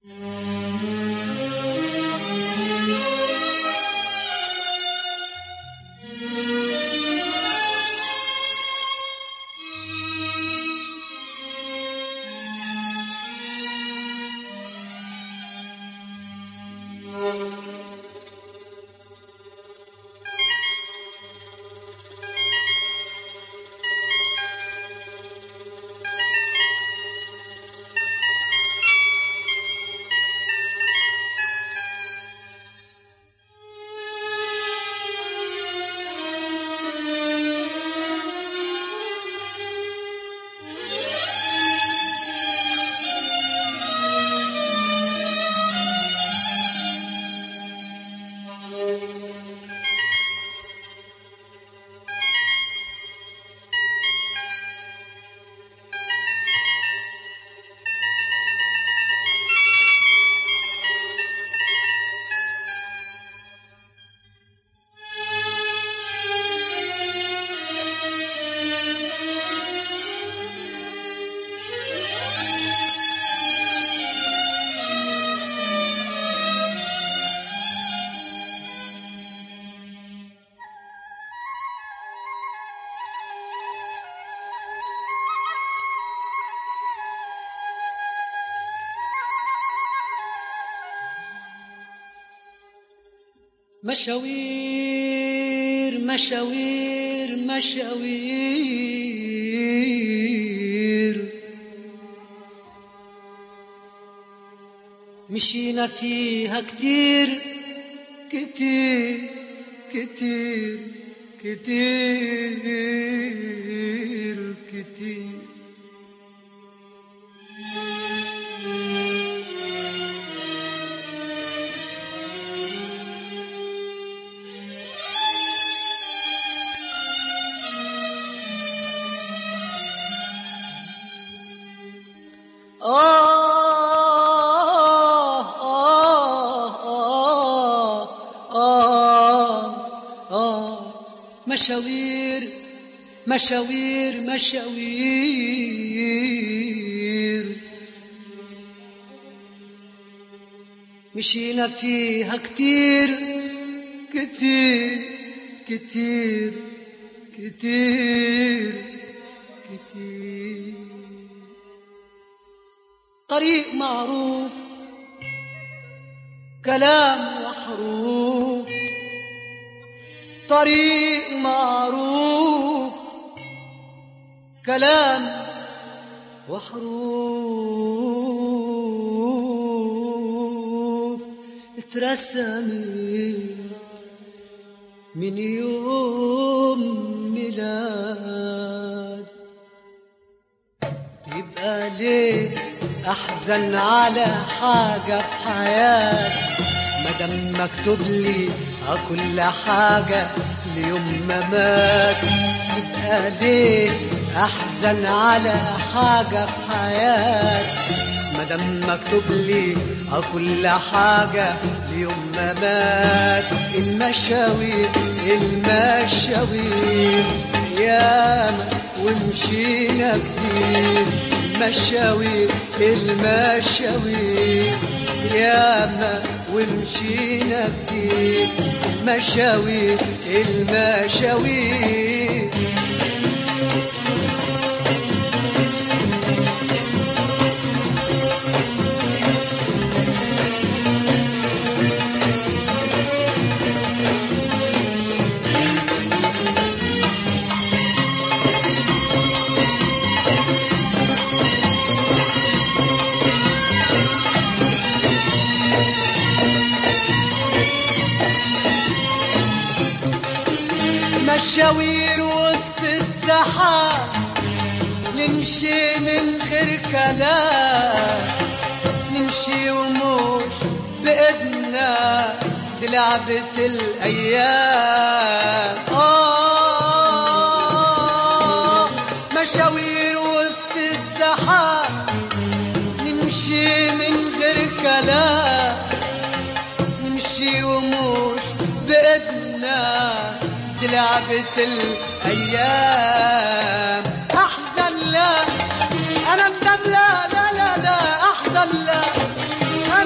مشاوير مشاوير مشاوير مشينا فيها كتير كتير كتير كتير كتير آه آه آه آه آه مشاوير مشاوير مشاوير مشينا فيها كتير كتير كتير كتير كتير طريق معروف كلام وحروف طريق معروف كلام وحروف اترسمت من يوم ميلاد يبقى ليه احزن على حاجة في حياتي مادام مكتوب لي كل حاجة ليوم ما مات يبقى ليه احزن على حاجة في حياتي مادام مكتوب لي كل حاجة ليوم ما مات المشاوير المشاوير ياما ومشينا كتير المشاوير المشاوير ياما ومشينا كتير المشاوير المشاوير مشاوير وسط السحاب نمشي من غير كلام نمشي ومش بإيدنا دي لعبة الأيام آه مشاوير وسط السحاب نمشي من غير كلام نمشي ومش بإيدنا دي لعبة الأيام أحزن لا أنا ندم لا لا لا لا أحزن لا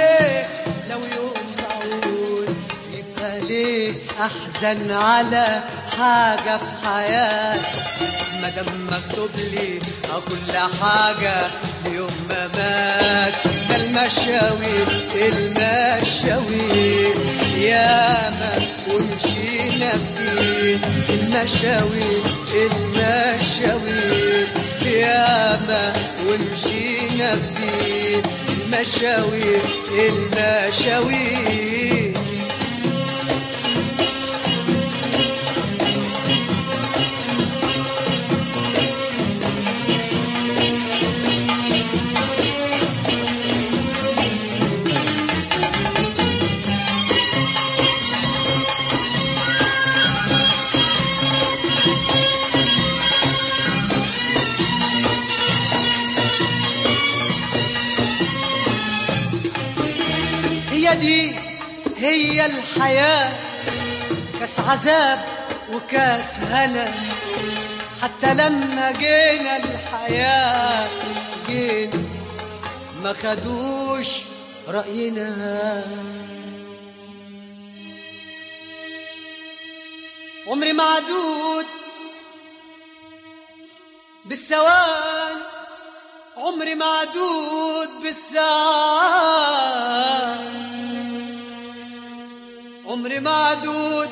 ليه لو يوم تعود يبقى ليه احزن على حاجه في حياتي ما دام مكتوب لي اه كل حاجه ليوم ما مات ده المشاوير المشاوير ياما ومشينا كتير المشاوير المشاوير ياما ومشينا كتير المشاوير المشاوير هي دي هي الحياة كاس عذاب وكاس هنا حتى لما جينا الحياة جينا ما خدوش رأينا عمري معدود بالثواني عمري معدود بالساعات عمري معدود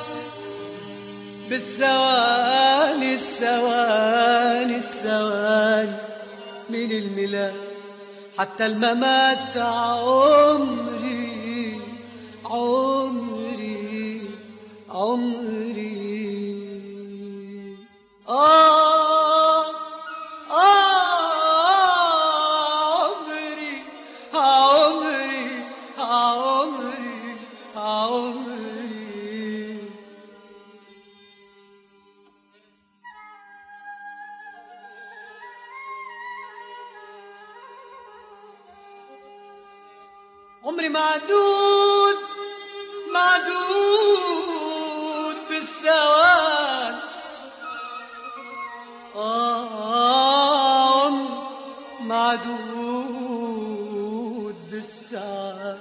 بالثواني الثواني الثواني من الميلاد حتى الممات عمري عمري عمري آه عمري عمري عمري عمري عمري معدود معدود بالثواني آه عمري معدود بالساعات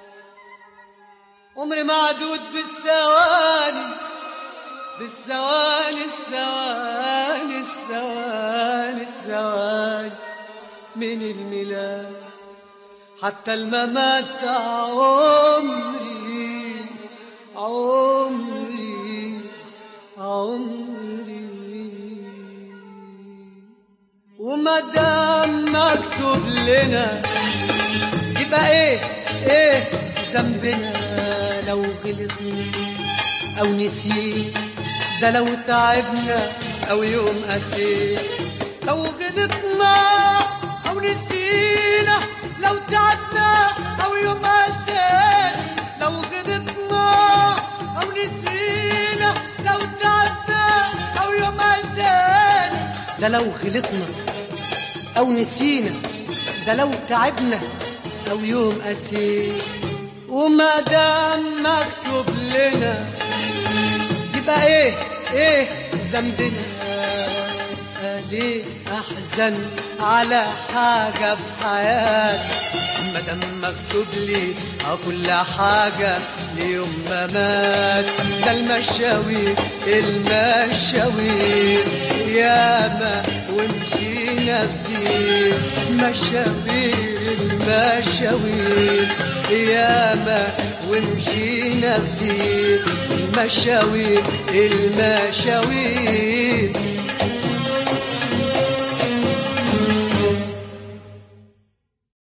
عمري معدود بالثواني بالثواني الثواني الثواني الثواني من الميلاد حتى الممات عمري عمري عمري وما دام مكتوب لنا يبقى ايه ايه ذنبنا لو غلطنا او نسينا ده لو تعبنا او يوم قسينا لو غلطنا او نسينا لو تعبنا او يوم قسينا لو غلطنا او نسينا لو تعبنا او يوم قسينا ده لو غلطنا او نسينا ده لو تعبنا او يوم قسينا وما دام مكتوب لنا يبقى ايه ايه ذنبنا ليه احزن على حاجه في حياتي ما دام مكتوب لي اه كل حاجه ليوم ما مات ده المشاوير المشاوير ياما ومشينا كتير مشاوير المشاوير ياما ومشينا كتير المشاوير المشاوير